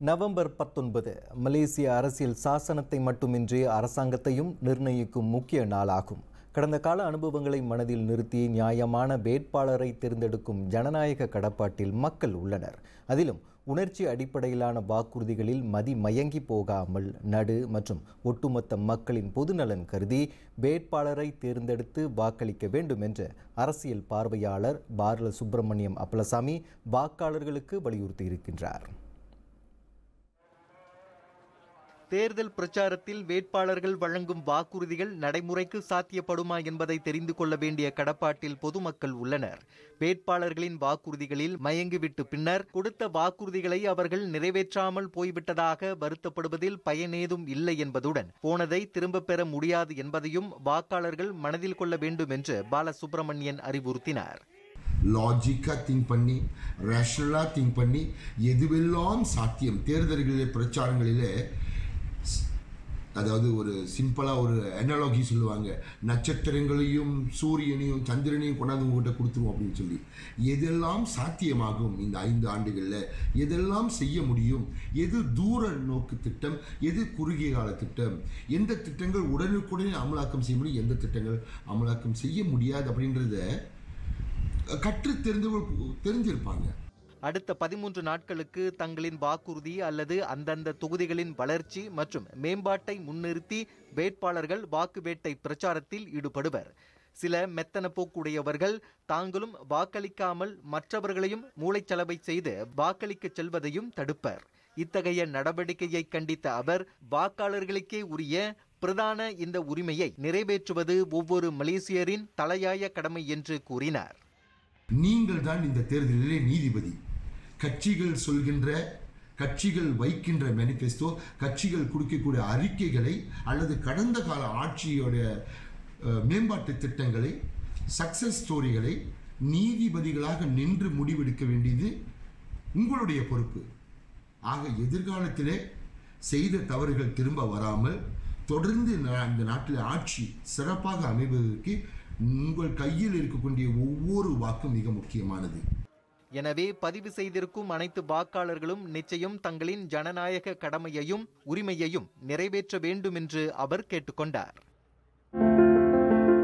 November பத்தொன்பது மலேசிய அரசியல் சாசனத்தை மட்டுமின்றி அரசாங்கத்தையும் நிர்ணயிக்கும் முக்கிய நாளாகும் கடந்த கால அனுபவங்களை மனதில் நிறுத்தி நியாயமான வேட்பாளரை தேர்ந்தெடுக்கும் ஜனநாயக கடப்பாட்டில் மக்கள் உள்ளனர் அதிலும் உணர்ச்சி அடிப்படையிலான வாக்குறுதிகளில் மதி மயங்கி போகாமல் நடு மற்றும் ஒட்டுமொத்த மக்களின் பொதுநலன் கருதி வேட்பாளரை தேர்ந்தெடுத்து வாக்களிக்க வேண்டும் என்று அரசியல் பார்வையாளர் பாரல சுப்பிரமணியம் அப்பலசாமி வாக்காளர்களுக்கு வலியுறுத்தியிருக்கின்றார் தேர்தல் பிரச்சாரத்தில் வேட்பாளர்கள் வழங்கும் வாக்குறுதிகள் நடைமுறைக்கு சாத்தியப்படுமா என்பதை தெரிந்து கொள்ள வேண்டிய கடப்பாட்டில் பொதுமக்கள் உள்ளனர் வேட்பாளர்களின் வாக்குறுதிகளில் மயங்கிவிட்டு பின்னர் கொடுத்த வாக்குறுதிகளை அவர்கள் நிறைவேற்றாமல் போய்விட்டதாக வருத்தப்படுவதில் பயனேதும் இல்லை என்பதுடன் போனதை திரும்பப் பெற முடியாது என்பதையும் வாக்காளர்கள் மனதில் கொள்ள வேண்டும் என்று பாலசுப்ரமணியன் அறிவுறுத்தினார் லாஜிக்காக திங்க் பண்ணி ரேஷனலாக திங்க் பண்ணி எதுவெல்லாம் சாத்தியம் தேர்தல்களிலே பிரச்சாரங்களிலே ஸ்- அதாவது ஒரு சிம்பிளாக ஒரு அனாலஜி சொல்லுவாங்க நட்சத்திரங்களையும் சூரியனையும் சந்திரனையும் கொண்டாந்து உங்ககிட்ட கொடுத்துருவோம் அப்படின்னு சொல்லி எதெல்லாம் சாத்தியமாகும் இந்த ஐந்து ஆண்டுகளில் எதெல்லாம் செய்ய முடியும் எது தூர நோக்கு திட்டம் எது குறுகிய கால திட்டம் எந்த திட்டங்கள் உடனுக்குடனே அமலாக்கம் செய்ய முடியும் எந்த திட்டங்கள் அமலாக்கம் செய்ய முடியாது அப்படின்றத கற்று தெரிந்தவர்கள் தெரிஞ்சிருப்பாங்க அடுத்த பதிமூன்று நாட்களுக்கு தங்களின் வாக்குறுதி அல்லது அந்தந்த தொகுதிகளின் வளர்ச்சி மற்றும் மேம்பாட்டை முன்னிறுத்தி வேட்பாளர்கள் வாக்கு வேட்டை பிரச்சாரத்தில் ஈடுபடுவர் சில மெத்தன போக்குடையவர்கள் தாங்களும் வாக்களிக்காமல் மற்றவர்களையும் மூளைச்சலவை செய்து வாக்களிக்கச் செல்வதையும் தடுப்பர் இத்தகைய நடவடிக்கையை கண்டித்த அவர் வாக்காளர்களுக்கே உரிய பிரதான இந்த உரிமையை நிறைவேற்றுவது ஒவ்வொரு மலேசியரின் தலையாய கடமை என்று கூறினார் நீங்கள் தான் இந்த தேர்தலிலே நீதிபதி கட்சிகள் சொல்கின்ற கட்சிகள் வைக்கின்ற மேனிஃபெஸ்டோ கட்சிகள் கொடுக்கக்கூடிய அறிக்கைகளை அல்லது கடந்த கால ஆட்சியோட அஹ், மேம்பாட்டு திட்டங்களை சக்சஸ் ஸ்டோரிகளை நீதிபதிகளாக நின்று முடிவெடுக்க வேண்டியது உங்களுடைய பொறுப்பு ஆக எதிர்காலத்திலே செய்த தவறுகள் திரும்ப வராமல் தொடர்ந்து நா- இந்த நாட்டில் ஆட்சி சிறப்பாக அமைவதற்கு உங்கள் கையில் இருக்கக்கூடிய ஒவ்வொரு வாக்கும் மிக முக்கியமானது எனவே பதிவு செய்திருக்கும் அனைத்து வாக்காளர்களும் நிச்சயம் தங்களின் ஜனநாயக கடமையையும் உரிமையையும் நிறைவேற்ற வேண்டும் என்று அவர் கேட்டுக்கொண்டார்